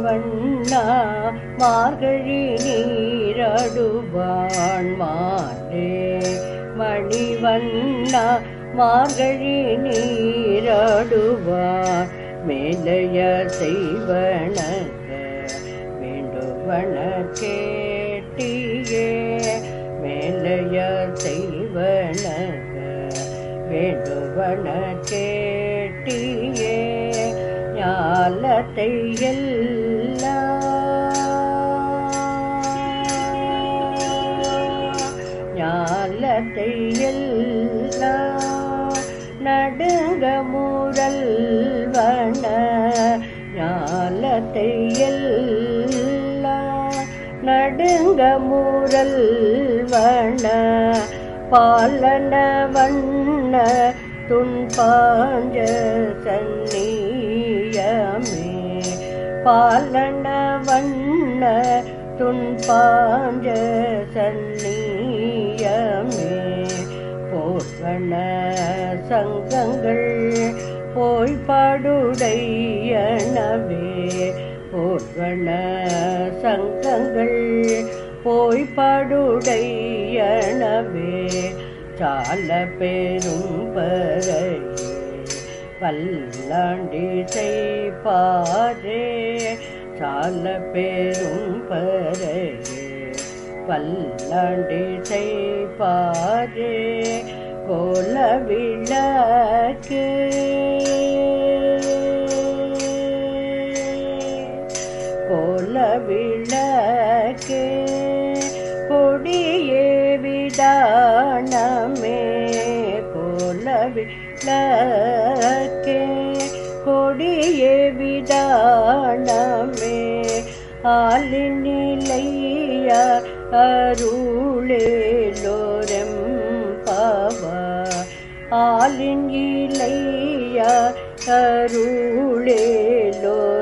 மணிவண்ணா மார்கழி நீராடுவான் மாலே மணிவண்ணா மார்கழி நீராடுவான் மேலைய செய்வனக வேண்டுவன கேட்டியே மேலைய செய்வனக வேண்டுவன கேட்டியே ஞாலத்தை எல்லாம் ஞாலத்தை எல்லாம் நடுங்க முழல்வன ஞாலத்தை எல்லாம் நடுங்க முழல்வன பாலன வண்ண துன்பாஞ்ச சன்னியமே பாலன வண்ண துன்பாஞ்ச சன்னியமே போர்வன சங்கங்கள் போய் பாடுடையனவே போர்வன சங்கங்கள் போய் பாடுடையனவே சால பெரும் பறையே பல்லாண்டி செய்பாரே சால பெரும் பறையே பல்லாண்டி செய்பாரே கோல விளக்கே கோல விளக்கே கொடியே விடானமே கோல விளக்கே கொடியே விடானமே ஆலின் நிலைய அருளேலோரம் பாவா ஆலின் இலைய அருளேலோரம்